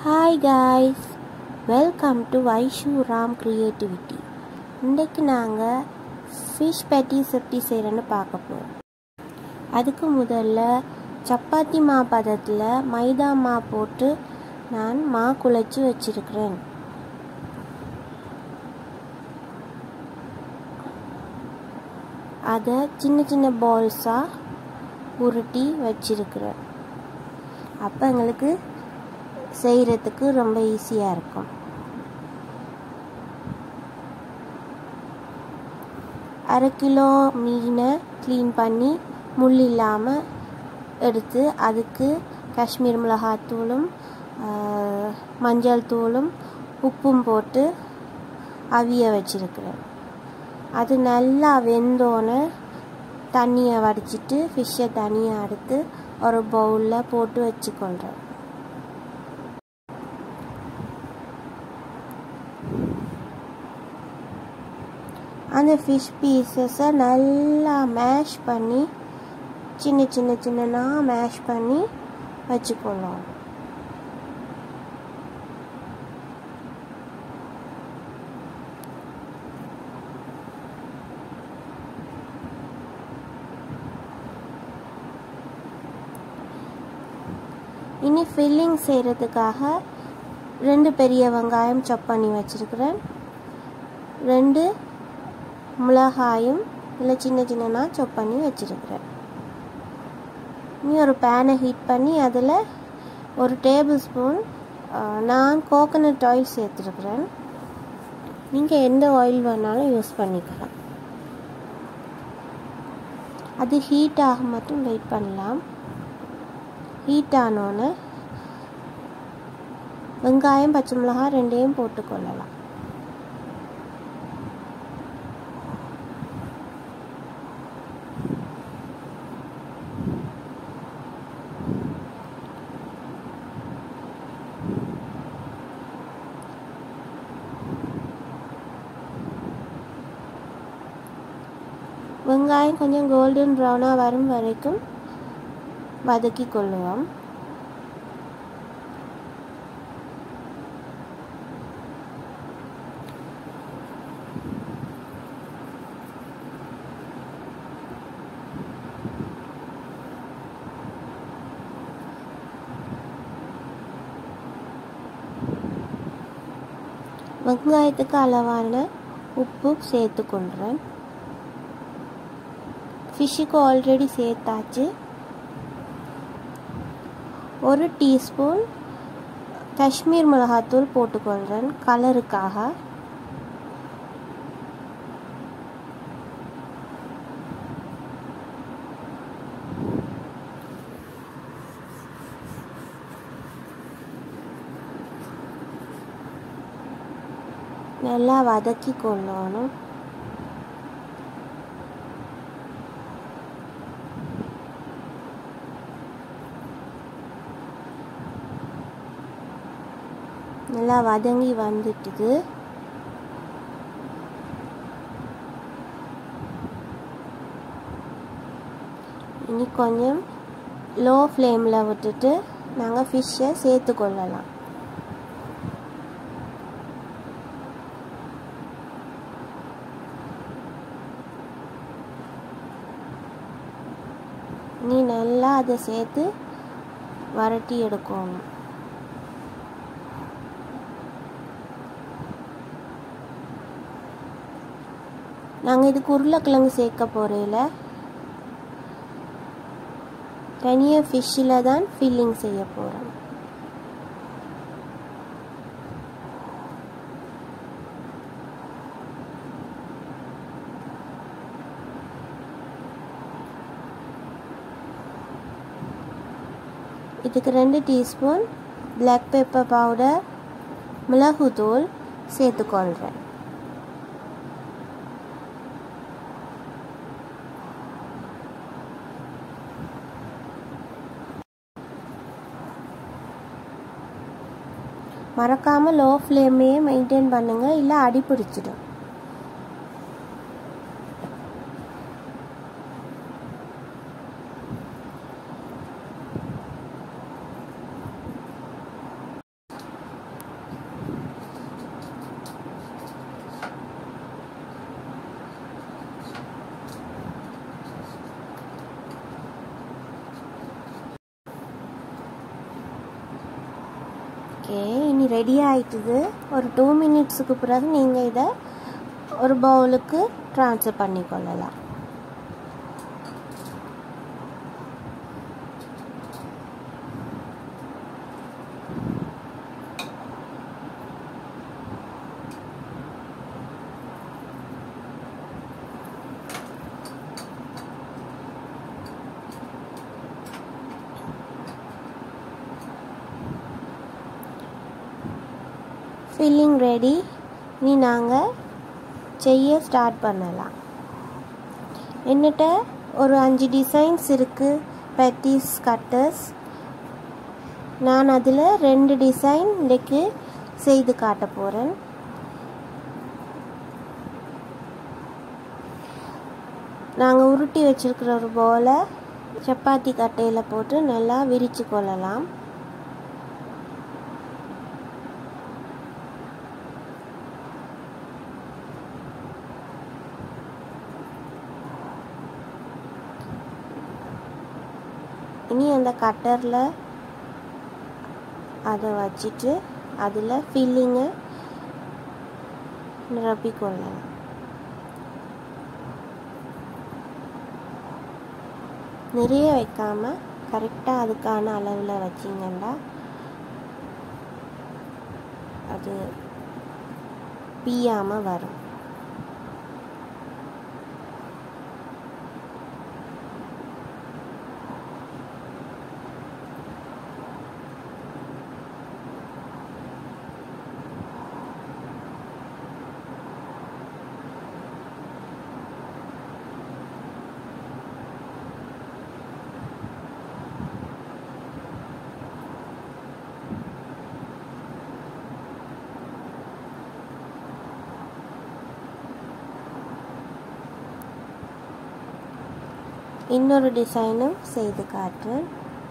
hi guys welcome to Vaishu Ram creativity இன்றைக்கு நாங்கள் fish patties எப்படி செய்கிறேன்னு பார்க்க போகிறோம் அதுக்கு முதல்ல சப்பாத்தி மா பதத்தில் மைதா மா போட்டு நான் மா குழைச்சி வச்சிருக்கிறேன் அதை சின்ன சின்ன பால்ஸாக உருட்டி வச்சிருக்கிறேன் அப்போ எங்களுக்கு செய்கிறதுக்கு ரொம்ப ஈஸியாக இருக்கும் அரை கிலோ மீனை க்ளீன் பண்ணி முள் இல்லாமல் எடுத்து அதுக்கு காஷ்மீர் மிளகாத்தூளும் மஞ்சள் தூளும் உப்பும் போட்டு அவிய வச்சிருக்கிறேன் அது நல்லா வெந்தோன்னே தண்ணியை வடிச்சிட்டு ஃபிஷ்ஷை தனியாக எடுத்து ஒரு பவுலில் போட்டு வச்சுக்கொள்கிறேன் அந்த ஃபிஷ் பீசஸை நல்லா மேஷ் பண்ணி சின்ன சின்ன சின்னதாக மேஷ் பண்ணி வச்சுக்கணும் இனி ஃபில்லிங் செய்கிறதுக்காக ரெண்டு பெரிய வெங்காயம் சாப் பண்ணி வச்சுருக்கிறேன் ரெண்டு மிளகாயும் இல்லை சின்ன சின்னதாக சாப் பண்ணி வச்சுருக்கிறேன் இனி ஒரு பேனை ஹீட் பண்ணி அதில் ஒரு டேபிள் ஸ்பூன் நான் கோகனட் ஆயில் சேர்த்துருக்குறேன் நீங்கள் எந்த ஆயில் வேணாலும் யூஸ் பண்ணிக்கலாம் அது ஹீட் ஆக மட்டும் வெயிட் பண்ணலாம் ஹீட் ஆனோன்னு வெங்காயம் பச்சை மிளகாய் ரெண்டையும் போட்டுக்கொள்ளலாம் வெங்காயம் கொஞ்சம் கோல்டன் ப்ரௌனாக வரும் வரைக்கும் வதக்கி கொள்ளுவோம் வெங்காயத்துக்கு அளவான உப்பு சேர்த்து கொள்கிறேன் ஃபிஷ்ஷுக்கு ஆல்ரெடி சேர்த்தாச்சு ஒரு டீஸ்பூன் காஷ்மீர் மிளகாத்தூள் போட்டுக்கொள்கிறேன் கலருக்காக நல்லா வதக்கி கொள்ளணும் நல்லா வதங்கி வந்துட்டுது இனி கொஞ்சம் லோ ஃப்ளேமில் விட்டுட்டு நாங்கள் ஃபிஷ்ஷை சேர்த்து கொள்ளலாம் நீ நல்லா அதை சேர்த்து வரட்டி எடுக்கணும் நாங்கள் இதுக்கு உருளைக்கிழங்கு சேர்க்க போகிறேல தனியாக ஃபிஷ்ஷில் தான் ஃபில்லிங் செய்ய போகிறோம் இதுக்கு ரெண்டு டீஸ்பூன் பிளாக் பெப்பர் பவுடர் மிளகுத்தூள் சேர்த்துக்கொள்கிறேன் மறக்காமல் லோ ஃப்ளேமே மெயின்டைன் பண்ணுங்கள் இல்லை அடி பிடிச்சிடும் ஓகே இனி ரெடி ஆயிட்டுது ஒரு டூ மினிட்ஸுக்கு பிறகு நீங்கள் இதை ஒரு பவுலுக்கு ட்ரான்ஸ்ஃபர் பண்ணி கொள்ளலாம் ஃபில்லிங் ரெடி இனி நாங்கள் செய்ய ஸ்டார்ட் பண்ணலாம் என்னட்ட ஒரு அஞ்சு டிசைன்ஸ் இருக்குது பெட்டிஸ் கட்டர்ஸ் நான் அதில் ரெண்டு டிசைன் இன்றைக்கு செய்து காட்ட போகிறேன் நாங்கள் உருட்டி வச்சிருக்கிற ஒரு போலை சப்பாத்தி கட்டையில் போட்டு நல்லா விரித்து கொள்ளலாம் இனி அந்த கட்டரில் அதை வச்சுட்டு அதில் ஃபில்லிங்கை நிரப்பிக்கொள்ளலாம் நிறைய வைக்காம கரெக்டாக அதுக்கான அளவில் வச்சிங்கன்னா அது பீயாமல் வரும் இன்னொரு டிசைனும் செய்து காட்டுறேன்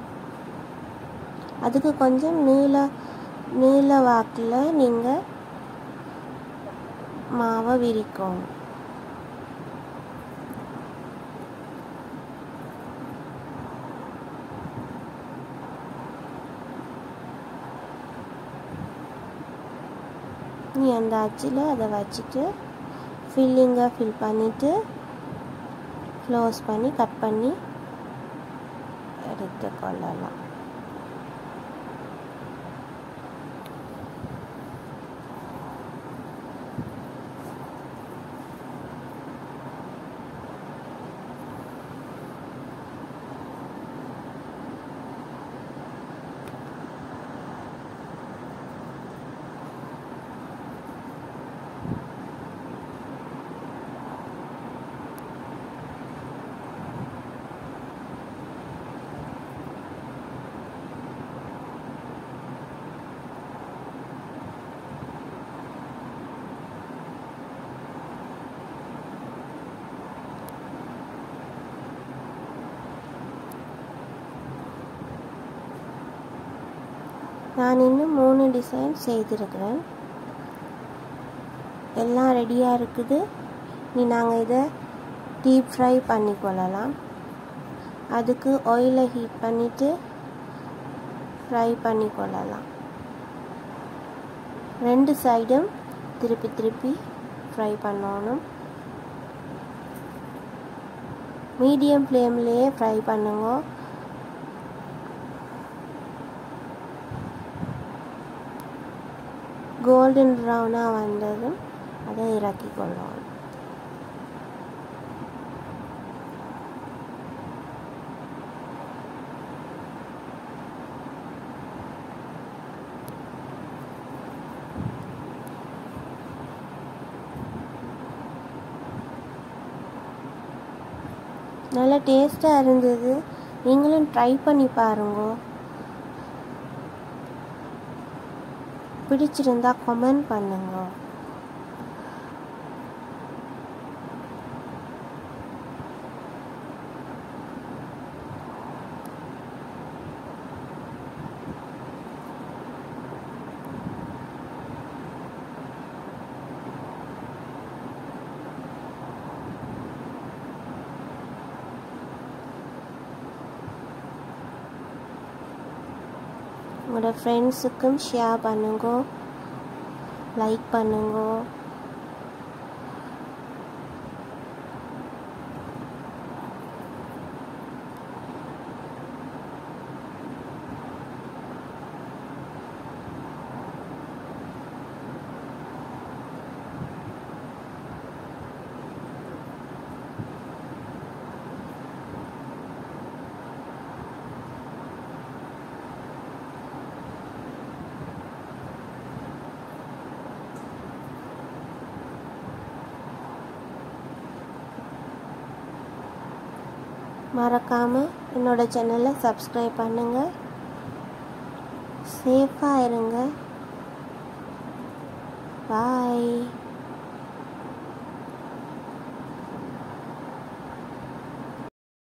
அதுக்கு கொஞ்சம் நீள நீள வாக்கில் நீங்கள் மாவை விரிக்கணும் நீ அந்த அச்சில் அதை வச்சுட்டு ஃபில்லிங்கை ஃபில் பண்ணிவிட்டு க்ளோஸ் பண்ணி கட் பண்ணி எடுத்து கொள்ளலாம் நான் இன்னும் மூணு டிசைன் செய்திருக்கிறேன் எல்லாம் ரெடியாக இருக்குது நீ நாங்கள் இதை டீப் ஃப்ரை பண்ணி கொள்ளலாம் அதுக்கு ஆயிலை ஹீட் பண்ணிவிட்டு ஃப்ரை பண்ணி கொள்ளலாம் ரெண்டு சைடும் திருப்பி திருப்பி ஃப்ரை பண்ணணும் மீடியம் ஃப்ளேம்லேயே ஃப்ரை பண்ணுங்க கோல்டன் ப்ரௌனாக வந்ததும் அதை இறக்கி கொள்ளணும் நல்லா டேஸ்ட்டாக இருந்தது நீங்களும் ட்ரை பண்ணி பாருங்க பிடிச்சிருந்தா கமெண்ட் பண்ணுங்க உங்களோட ஃப்ரெண்ட்ஸுக்கும் ஷேர் பண்ணுங்க லைக் பண்ணுங்க மறக்காமல் என்னோட சேனலை சப்ஸ்கிரைப் பண்ணுங்கள் சேஃபாக இருங்க பாய்